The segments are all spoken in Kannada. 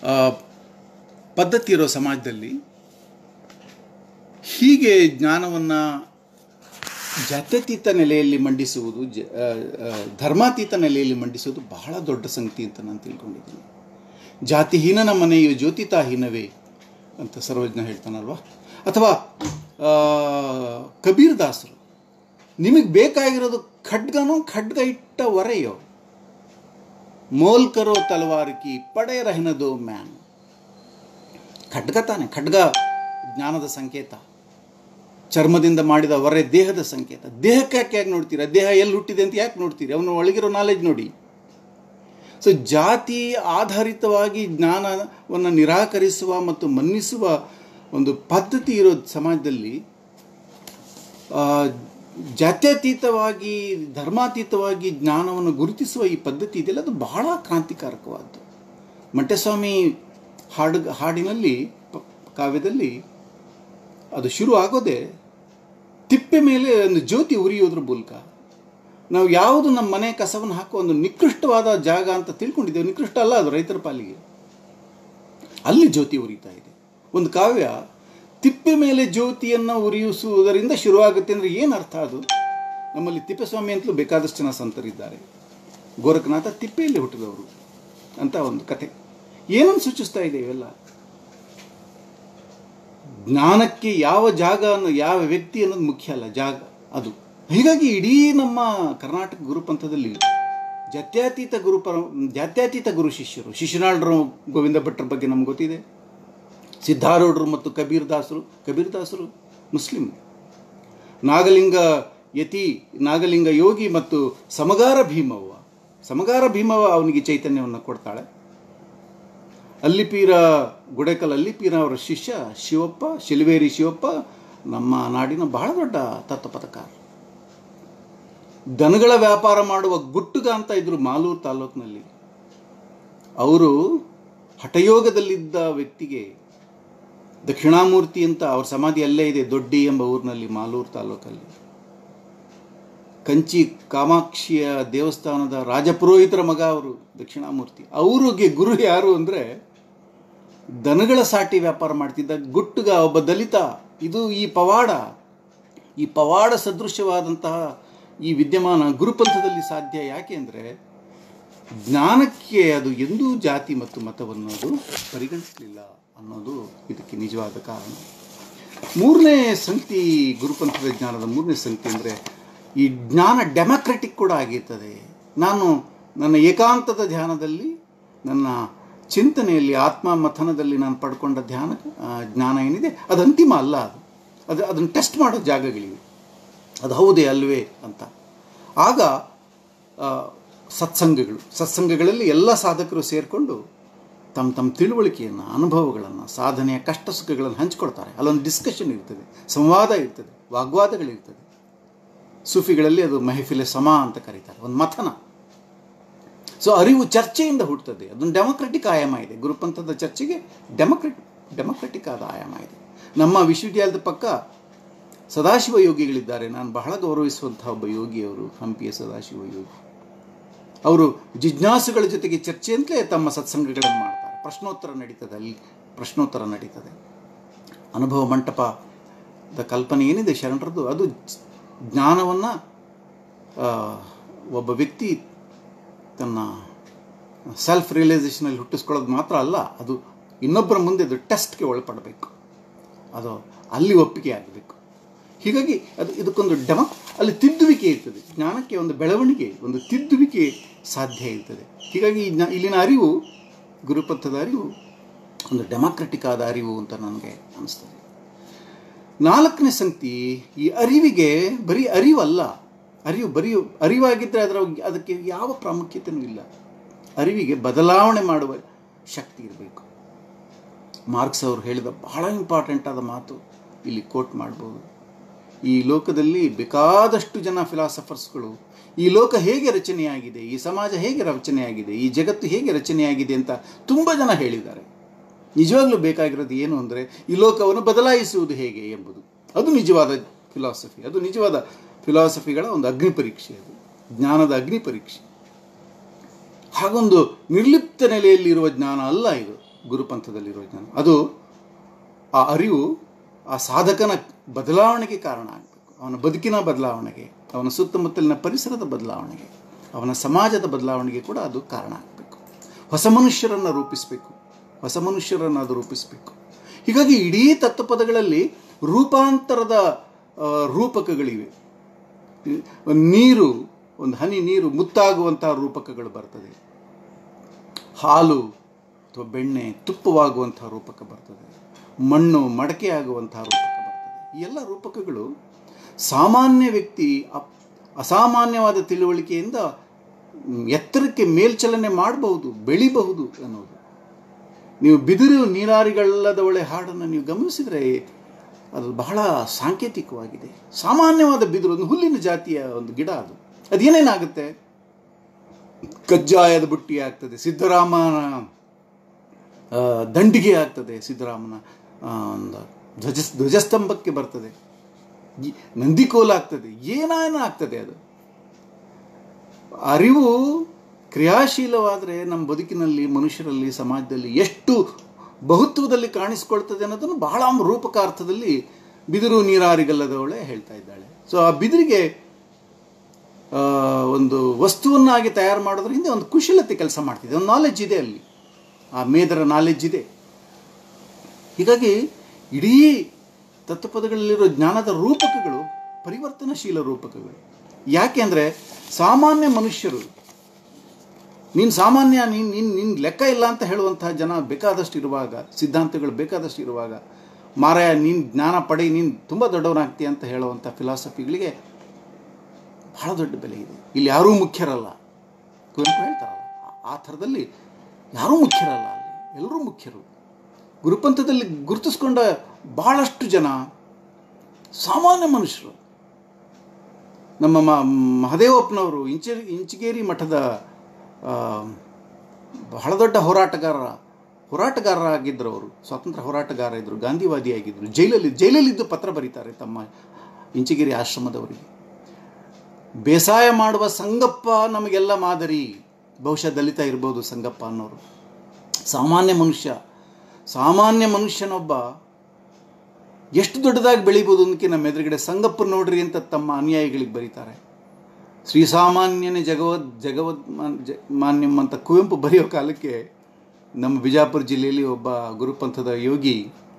ಆ, ಪದ್ಧತಿ ಇರೋ ಸಮಾಜದಲ್ಲಿ ಹೀಗೆ ಜ್ಞಾನವನ್ನು ಜಾತ್ಯತೀತ ನೆಲೆಯಲ್ಲಿ ಮಂಡಿಸುವುದು ಜ ಆ, ಆ, ಧರ್ಮಾತೀತ ನೆಲೆಯಲ್ಲಿ ಮಂಡಿಸುವುದು ಬಹಳ ದೊಡ್ಡ ಸಂಗತಿ ಅಂತ ನಾನು ತಿಳ್ಕೊಂಡಿದ್ದೀನಿ ಜಾತಿಹೀನನ ಮನೆಯು ಜ್ಯೋತಿತಾಹೀನವೇ ಅಂತ ಸರ್ವಜ್ಞ ಹೇಳ್ತಾನಲ್ವಾ ಅಥವಾ ಆ, ಕಬೀರ್ ದಾಸರು ನಿಮಗೆ ಬೇಕಾಗಿರೋದು ಖಡ್ಗನೋ ಖಡ್ಗ ಇಟ್ಟ ಒರೆಯೋ ಮೋಲ್ ಕರೋ ತಲವಾರ್ಕಿ ಪಡೆ ರಹನದೋ ಮ್ಯಾನ್ ಖಡ್ಗ ತಾನೆ ಖಡ್ಗ ಜ್ಞಾನದ ಸಂಕೇತ ಚರ್ಮದಿಂದ ಮಾಡಿದ ಹೊರೆ ದೇಹದ ಸಂಕೇತ ದೇಹಕ್ಕೆ ಯಾಕೆ ಯಾಕೆ ನೋಡ್ತೀರಾ ದೇಹ ಎಲ್ಲಿ ಹುಟ್ಟಿದೆ ಅಂತ ಯಾಕೆ ನೋಡ್ತೀರಿ ಅವನು ಒಳಗಿರೋ ನಾಲೆಜ್ ನೋಡಿ ಸೊ ಜಾತಿ ಆಧಾರಿತವಾಗಿ ಜ್ಞಾನವನ್ನು ನಿರಾಕರಿಸುವ ಮತ್ತು ಮನ್ನಿಸುವ ಒಂದು ಪದ್ಧತಿ ಇರೋ ಸಮಾಜದಲ್ಲಿ ಆ, ಜಾತ್ಯತೀತವಾಗಿ ಧರ್ಮಾತೀತವಾಗಿ ಜ್ಞಾನವನ್ನು ಗುರುತಿಸುವ ಈ ಪದ್ಧತಿ ಇದೆಯಲ್ಲ ಅದು ಬಹಳ ಕ್ರಾಂತಿಕಾರಕವಾದ್ದು ಮಂಟಸ್ವಾಮಿ ಹಾಡು ಹಾಡಿನಲ್ಲಿ ಪ- ಕಾವ್ಯದಲ್ಲಿ ಅದು ಶುರು ಆಗೋದೇ ತಿಪ್ಪೆ ಮೇಲೆ ಒಂದು ಜ್ಯೋತಿ ಉರಿಯೋದ್ರ ಮೂಲಕ ನಾವು ಯಾವುದು ನಮ್ಮ ಮನೆ ಕಸವನ್ನು ಹಾಕುವ ಒಂದು ನಿಕೃಷ್ಟವಾದ ಜಾಗ ಅಂತ ತಿಳ್ಕೊಂಡಿದ್ದೇವೆ ನಿಕೃಷ್ಟ ಅಲ್ಲ ಅದು ರೈತರ ಪಾಲಿಗೆ ಅಲ್ಲಿ ಜ್ಯೋತಿ ಉರಿತಾ ಇದೆ ಒಂದು ಕಾವ್ಯ ತಿಪ್ಪೆ ಮೇಲೆ ಜ್ಯೋತಿಯನ್ನು ಉರಿಯಿಸುವುದರಿಂದ ಶುರುವಾಗುತ್ತೆ ಅಂದರೆ ಏನು ಅರ್ಥ ಅದು ನಮ್ಮಲ್ಲಿ ತಿಪ್ಪೇಸ್ವಾಮಿ ಅಂತಲೂ ಬೇಕಾದಷ್ಟು ಜನ ಸಂತರಿದ್ದಾರೆ ಗೋರಖನಾಥ ತಿಪ್ಪೆಯಲ್ಲಿ ಹುಟ್ಟಿದವರು ಅಂತ ಒಂದು ಕತೆ ಏನನ್ನು ಸೂಚಿಸ್ತಾ ಇದೆ ಇವೆಲ್ಲ ಜ್ಞಾನಕ್ಕೆ ಯಾವ ಜಾಗ ಅನ್ನೋ ಯಾವ ವ್ಯಕ್ತಿ ಅನ್ನೋದು ಮುಖ್ಯ ಅಲ್ಲ ಜಾಗ ಅದು ಹೀಗಾಗಿ ಇಡೀ ನಮ್ಮ ಕರ್ನಾಟಕ ಗುರುಪಂಥದಲ್ಲಿ ಜಾತ್ಯತೀತ ಗುರು ಪರ ಜಾತ್ಯತೀತ ಗುರು ಶಿಷ್ಯರು ಶಿಶುನಾಳರು ಗೋವಿಂದ ಭಟ್ರ ಬಗ್ಗೆ ನಮ್ಗೆ ಗೊತ್ತಿದೆ ಸಿದ್ಧಾರೂಢರು ಮತ್ತು ಕಬೀರ್ ದಾಸರು ಕಬೀರ್ ದಾಸರು ಮುಸ್ಲಿಂ ನಾಗಲಿಂಗ ಯತಿ ನಾಗಲಿಂಗ ಯೋಗಿ ಮತ್ತು ಸಮಗಾರ ಭೀಮವ್ವ ಸಮಗಾರ ಭೀಮವ್ವ ಅವನಿಗೆ ಚೈತನ್ಯವನ್ನು ಕೊಡ್ತಾಳೆ ಅಲ್ಲಿಪೀರ ಗುಡೇಕಲ್ ಅಲ್ಲಿಪೀರ ಅವರ ಶಿಷ್ಯ ಶಿವಪ್ಪ ಶಿಲ್ವೇರಿ ಶಿವಪ್ಪ ನಮ್ಮ ನಾಡಿನ ಬಹಳ ದೊಡ್ಡ ತತ್ವಪಥಕಾರ ದನಗಳ ವ್ಯಾಪಾರ ಮಾಡುವ ಗುಟ್ಟುಗ ಅಂತ ಇದ್ರು ಮಾಲೂರು ತಾಲೂಕಿನಲ್ಲಿ ಅವರು ಹಠಯೋಗದಲ್ಲಿದ್ದ ವ್ಯಕ್ತಿಗೆ ದಕ್ಷಿಣಾಮೂರ್ತಿ ಅಂತ ಅವ್ರ ಸಮಾಧಿ ಅಲ್ಲೇ ಇದೆ ದೊಡ್ಡಿ ಎಂಬ ಊರಿನಲ್ಲಿ ಮಾಲೂರು ತಾಲೂಕಲ್ಲಿ ಕಂಚಿ ಕಾಮಾಕ್ಷಿಯ ದೇವಸ್ಥಾನದ ರಾಜಪುರೋಹಿತರ ಮಗ ಅವರು ದಕ್ಷಿಣಾಮೂರ್ತಿ ಅವ್ರಿಗೆ ಗುರು ಯಾರು ಅಂದರೆ ದನಗಳ ಸಾಟಿ ವ್ಯಾಪಾರ ಮಾಡ್ತಿದ್ದ ಗುಟ್ಟುಗ ಒಬ್ಬ ದಲಿತ ಇದು ಈ ಪವಾಡ ಈ ಪವಾಡ ಸದೃಶ್ಯವಾದಂತಹ ಈ ವಿದ್ಯಮಾನ ಗುರುಪಂಥದಲ್ಲಿ ಸಾಧ್ಯ ಯಾಕೆ ಅಂದರೆ ಜ್ಞಾನಕ್ಕೆ ಅದು ಎಂದೂ ಜಾತಿ ಮತ್ತು ಮತವನ್ನು ಅದು ಪರಿಗಣಿಸಲಿಲ್ಲ ಅನ್ನೋದು ಇದಕ್ಕೆ ನಿಜವಾದ ಕಾರಣ ಮೂರನೇ ಸಂಗತಿ ಗುರುಪಂಥದ ಜ್ಞಾನದ ಮೂರನೇ ಸಂಗತಿ ಅಂದರೆ ಈ ಜ್ಞಾನ ಡೆಮಕ್ರೆಟಿಕ್ ಕೂಡ ಆಗಿರ್ತದೆ ನಾನು ನನ್ನ ಏಕಾಂತದ ಧ್ಯಾನದಲ್ಲಿ ನನ್ನ ಚಿಂತನೆಯಲ್ಲಿ ಆತ್ಮ ಮಥನದಲ್ಲಿ ನಾನು ಪಡ್ಕೊಂಡ ಧ್ಯಾನ ಆ, ಜ್ಞಾನ ಏನಿದೆ ಅದು ಅಂತಿಮ ಅಲ್ಲ ಅದು ಅದು ಅದನ್ನು ಟೆಸ್ಟ್ ಮಾಡೋ ಜಾಗಗಳಿವೆ ಅದು ಹೌದೇ ಅಲ್ವೇ ಅಂತ ಆಗ ಆ, ಸತ್ಸಂಗಗಳು ಸತ್ಸಂಗಗಳಲ್ಲಿ ಎಲ್ಲ ಸಾಧಕರು ಸೇರಿಕೊಂಡು ತಮ್ಮ ತಮ್ಮ ತಿಳುವಳಿಕೆಯನ್ನು ಅನುಭವಗಳನ್ನು ಸಾಧನೆಯ ಕಷ್ಟ ಸುಖಗಳನ್ನು ಹಂಚ್ಕೊಳ್ತಾರೆ ಅಲ್ಲೊಂದು ಡಿಸ್ಕಷನ್ ಇರ್ತದೆ ಸಂವಾದ ಇರ್ತದೆ ವಾಗ್ವಾದಗಳಿರ್ತದೆ ಸೂಫಿಗಳಲ್ಲಿ ಅದು ಮೆಹಫಿಲೆ ಸಮ ಅಂತ ಕರೀತಾರೆ ಒಂದು ಮಥನ ಸೊ ಅರಿವು ಚರ್ಚೆಯಿಂದ ಹುಟ್ಟುತ್ತದೆ ಅದೊಂದು ಡೆಮೊಕ್ರೆಟಿಕ್ ಆಯಾಮ ಇದೆ ಗುರುಪಂಥದ ಚರ್ಚೆಗೆ ಡೆಮೊಕ್ರೆಟ್ ಡೆಮೊಕ್ರೆಟಿಕ್ ಆದ ಆಯಾಮ ಇದೆ ನಮ್ಮ ವಿಶ್ವವಿದ್ಯಾಲಯದ ಪಕ್ಕ ಸದಾಶಿವ ಯೋಗಿಗಳಿದ್ದಾರೆ ನಾನು ಬಹಳ ಗೌರವಿಸುವಂತಹ ಒಬ್ಬ ಯೋಗಿಯವರು ಹಂಪಿಯ ಸದಾಶಿವ ಯೋಗಿ ಅವರು ಜಿಜ್ಞಾಸುಗಳ ಜೊತೆಗೆ ಚರ್ಚೆ ಅಂತಲೇ ತಮ್ಮ ಸತ್ಸಂಗಗಳನ್ನು ಮಾಡ್ತಾರೆ ಪ್ರಶ್ನೋತ್ತರ ನಡೀತದೆ ಅಲ್ಲಿ ಪ್ರಶ್ನೋತ್ತರ ನಡೀತದೆ ಅನುಭವ ಮಂಟಪದ ಕಲ್ಪನೆ ಏನಿದೆ ಶರಣರದ್ದು ಅದು ಜ್ಞಾನವನ್ನು ಒಬ್ಬ ವ್ಯಕ್ತಿ ತನ್ನ ಸೆಲ್ಫ್ ರಿಯಲೈಸೇಷನಲ್ಲಿ ಹುಟ್ಟಿಸ್ಕೊಳ್ಳೋದು ಮಾತ್ರ ಅಲ್ಲ ಅದು ಇನ್ನೊಬ್ಬರ ಮುಂದೆ ಅದು ಟೆಸ್ಟ್ಗೆ ಒಳಪಡಬೇಕು ಅದು ಅಲ್ಲಿ ಒಪ್ಪಿಗೆ ಆಗಬೇಕು ಹೀಗಾಗಿ ಅದು ಇದಕ್ಕೊಂದು ಡೆಮ ಅಲ್ಲಿ ತಿದ್ದುವಿಕೆ ಇರ್ತದೆ ಜ್ಞಾನಕ್ಕೆ ಒಂದು ಬೆಳವಣಿಗೆ ಒಂದು ತಿದ್ದುವಿಕೆ ಸಾಧ್ಯ ಇರ್ತದೆ ಹೀಗಾಗಿ ಈ ಜ್ಞಾ- ಇಲ್ಲಿನ ಅರಿವು ಗುರುಪಥದ ಅರಿವು ಒಂದು ಡೆಮಾಕ್ರೆಟಿಕ್ ಆದ ಅರಿವು ಅಂತ ನನಗೆ ಅನಿಸ್ತದೆ ನಾಲ್ಕನೇ ಸಂಗತಿ ಈ ಅರಿವಿಗೆ ಬರೀ ಅರಿವಲ್ಲ ಅರಿವು ಬರೀ ಅರಿವಾಗಿದ್ದರೆ ಅದರ ಅದಕ್ಕೆ ಯಾವ ಪ್ರಾಮುಖ್ಯತೆಯೂ ಇಲ್ಲ ಅರಿವಿಗೆ ಬದಲಾವಣೆ ಮಾಡುವ ಶಕ್ತಿ ಇರಬೇಕು ಮಾರ್ಕ್ಸ್ ಅವರು ಹೇಳಿದ ಬಹಳ ಇಂಪಾರ್ಟೆಂಟ್ ಆದ ಮಾತು ಇಲ್ಲಿ ಕೋಟ್ ಮಾಡ್ಬೋದು ಈ ಲೋಕದಲ್ಲಿ ಬೇಕಾದಷ್ಟು ಜನ ಫಿಲಾಸಫರ್ಸ್ಗಳು ಈ ಲೋಕ ಹೇಗೆ ರಚನೆಯಾಗಿದೆ ಈ ಸಮಾಜ ಹೇಗೆ ರಚನೆಯಾಗಿದೆ ಈ ಜಗತ್ತು ಹೇಗೆ ರಚನೆಯಾಗಿದೆ ಅಂತ ತುಂಬ ಜನ ಹೇಳಿದ್ದಾರೆ ನಿಜವಾಗ್ಲೂ ಬೇಕಾಗಿರೋದು ಏನು ಅಂದರೆ ಈ ಲೋಕವನ್ನು ಬದಲಾಯಿಸುವುದು ಹೇಗೆ ಎಂಬುದು ಅದು ನಿಜವಾದ ಫಿಲಾಸಫಿ ಅದು ನಿಜವಾದ ಫಿಲಾಸಫಿಗಳ ಒಂದು ಅಗ್ನಿ ಪರೀಕ್ಷೆ ಅದು ಜ್ಞಾನದ ಅಗ್ನಿ ಪರೀಕ್ಷೆ ಹಾಗೊಂದು ನಿರ್ಲಿಪ್ತ ನೆಲೆಯಲ್ಲಿರುವ ಜ್ಞಾನ ಅಲ್ಲ ಇದು ಗುರುಪಂಥದಲ್ಲಿರೋ ಜ್ಞಾನ ಅದು ಆ ಅರಿವು ಆ ಸಾಧಕನ ಬದಲಾವಣೆಗೆ ಕಾರಣ ಆಗಬೇಕು ಅವನ ಬದುಕಿನ ಬದಲಾವಣೆಗೆ ಅವನ ಸುತ್ತಮುತ್ತಲಿನ ಪರಿಸರದ ಬದಲಾವಣೆಗೆ ಅವನ ಸಮಾಜದ ಬದಲಾವಣೆಗೆ ಕೂಡ ಅದು ಕಾರಣ ಆಗಬೇಕು ಹೊಸ ಮನುಷ್ಯರನ್ನು ರೂಪಿಸಬೇಕು ಹೊಸ ಮನುಷ್ಯರನ್ನು ಅದು ರೂಪಿಸಬೇಕು ಹೀಗಾಗಿ ಇಡೀ ತತ್ವಪದಗಳಲ್ಲಿ ರೂಪಾಂತರದ ಆ, ರೂಪಕಗಳಿವೆ ಒಂದು ನೀರು ಒಂದು ಹನಿ ನೀರು ಮುತ್ತಾಗುವಂತಹ ರೂಪಕಗಳು ಬರ್ತದೆ ಹಾಲು ಅಥವಾ ಬೆಣ್ಣೆ ತುಪ್ಪವಾಗುವಂತಹ ರೂಪಕ ಬರ್ತದೆ ಮಣ್ಣು ಮಡಕೆ ಆಗುವಂತಹ ರೂಪಕ ಬರ್ತದೆ ಈ ಎಲ್ಲ ರೂಪಕಗಳು ಸಾಮಾನ್ಯ ವ್ಯಕ್ತಿ ಅಪ್- ಅಸಾಮಾನ್ಯವಾದ ತಿಳುವಳಿಕೆಯಿಂದ ಮ್, ಎತ್ತರಕ್ಕೆ ಮೇಲ್ಚಲನೆ ಮಾಡಬಹುದು ಬೆಳಿಬಹುದು ಅನ್ನೋದು ನೀವು ಬಿದಿರು ನೀರಾರಿಗಳಲ್ಲದವಳೆ ಹಾಡನ್ನು ನೀವು ಗಮನಿಸಿದರೆ ಅದು ಬಹಳ ಸಾಂಕೇತಿಕವಾಗಿದೆ ಸಾಮಾನ್ಯವಾದ ಬಿದಿರು ಒಂದು ಹುಲ್ಲಿನ ಜಾತಿಯ ಒಂದು ಗಿಡ ಅದು ಅದೇನೇನಾಗುತ್ತೆ ಕಜ್ಜಾಯದ ಬುಟ್ಟಿ ಆಗ್ತದೆ ಸಿದ್ದರಾಮನ ಆ, ದಂಡಿಗೆ ಆಗ್ತದೆ ಸಿದ್ದರಾಮನ ಆ, ಒಂದು ಧ್ವಜ ಧ್ವಜಸ್ತಂಭಕ್ಕೆ ಬರ್ತದೆ ಈ- ನಂದಿಕೋಲ ಆಗ್ತದೆ ಏನೇನೋ ಆಗ್ತದೆ ಅದು ಅರಿವು ಕ್ರಿಯಾಶೀಲವಾದರೆ ನಮ್ಮ ಬದುಕಿನಲ್ಲಿ ಮನುಷ್ಯರಲ್ಲಿ ಸಮಾಜದಲ್ಲಿ ಎಷ್ಟು ಬಹುತ್ವದಲ್ಲಿ ಕಾಣಿಸ್ಕೊಳ್ತದೆ ಅನ್ನೋದನ್ನು ಬಹಳ ರೂಪಕ ಅರ್ಥದಲ್ಲಿ ಬಿದಿರು ನೀರಾರಿಗಲ್ಲದವಳೆ ಹೇಳ್ತಾ ಇದ್ದಾಳೆ ಸೊ ಆ ಬಿದಿರಿಗೆ ಆ, ಒಂದು ವಸ್ತುವನ್ನಾಗಿ ತಯಾರು ಮಾಡೋದ್ರ ಹಿಂದೆ ಒಂದು ಕುಶಲತೆ ಕೆಲಸ ಮಾಡ್ತಿದೆ ಒಂದು ನಾಲೆಜ್ ಇದೆ ಅಲ್ಲಿ ಆ ಮೇದರ ನಾಲೆಜ್ ಇದೆ ಹೀಗಾಗಿ ಇಡೀ ತತ್ವಪದಗಳಲ್ಲಿರೋ ಜ್ಞಾನದ ರೂಪಕಗಳು ಪರಿವರ್ತನಶೀಲ ರೂಪಕಗಳು ಯಾಕೆ ಅಂದರೆ ಸಾಮಾನ್ಯ ಮನುಷ್ಯರು ನೀನು ಸಾಮಾನ್ಯ ನೀನು ನೀನು ನಿನ್ನ ಲೆಕ್ಕ ಇಲ್ಲ ಅಂತ ಹೇಳುವಂತಹ ಜನ ಬೇಕಾದಷ್ಟು ಇರುವಾಗ ಸಿದ್ಧಾಂತಗಳು ಬೇಕಾದಷ್ಟು ಇರುವಾಗ ಮಾರಾಯ ನೀನು ಜ್ಞಾನ ಪಡೆ ನೀನು ತುಂಬ ದೊಡ್ಡವನಾಗ್ತೀಯ ಅಂತ ಹೇಳುವಂಥ ಫಿಲಾಸಫಿಗಳಿಗೆ ಬಹಳ ದೊಡ್ಡ ಬೆಲೆ ಇದೆ ಇಲ್ಲಿ ಯಾರೂ ಮುಖ್ಯರಲ್ಲ ಕುವೆಂಪು ಹೇಳ್ತಾರಲ್ಲ ಆ- ಆ ಥರದಲ್ಲಿ ಯಾರೂ ಮುಖ್ಯರಲ್ಲ ಅಲ್ಲಿ ಎಲ್ಲರೂ ಮುಖ್ಯರು ಗುರುಪಂಥದಲ್ಲಿ ಗುರುತಿಸ್ಕೊಂಡ ಬಹಳಷ್ಟು ಜನ ಸಾಮಾನ್ಯ ಮನುಷ್ಯರು ನಮ್ಮ ಮ ಮಹದೇವಪ್ಪನವರು ಇಂಚ ಇಂಚಗೇರಿ ಮಠದ ಆ, ಬಹಳ ದೊಡ್ಡ ಹೋರಾಟಗಾರ ಹೋರಾಟಗಾರರಾಗಿದ್ದರು ಅವರು ಸ್ವಾತಂತ್ರ್ಯ ಹೋರಾಟಗಾರ ಇದ್ದರು ಗಾಂಧಿವಾದಿಯಾಗಿದ್ದರು ಜೈಲಲ್ಲಿ ಜೈಲಲ್ಲಿದ್ದು ಪತ್ರ ಬರೀತಾರೆ ತಮ್ಮ ಇಂಚಗಿರಿ ಆಶ್ರಮದವರಿಗೆ ಬೇಸಾಯ ಮಾಡುವ ಸಂಗಪ್ಪ ನಮಗೆಲ್ಲ ಮಾದರಿ ಬಹುಶಃ ದಲಿತ ಇರ್ಬೋದು ಸಂಗಪ್ಪ ಅನ್ನೋರು ಸಾಮಾನ್ಯ ಮನುಷ್ಯ ಸಾಮಾನ್ಯ ಮನುಷ್ಯನೊಬ್ಬ ಎಷ್ಟು ದೊಡ್ಡದಾಗಿ ಬೆಳಿಬೋದು ಅನ್ನೋಕ್ಕೆ ನಮ್ಮ ಎದುರುಗಡೆ ಸಂಗಪ್ಪ ನೋಡ್ರಿ ಅಂತ ತಮ್ಮ ಅನುಯಾಯಿಗಳಿಗೆ ಬರೀತಾರೆ ಶ್ರೀಸಾಮಾನ್ಯನೇ ಜಗವದ್ ಜಗವದ್ ಮಾನ್- ಜ ಮಾನ್ಯಂ ಅಂತ ಕುವೆಂಪು ಬರೆಯೋ ಕಾಲಕ್ಕೆ ನಮ್ಮ ಬಿಜಾಪುರ ಜಿಲ್ಲೆಯಲ್ಲಿ ಒಬ್ಬ ಗುರುಪಂಥದ ಯೋಗಿ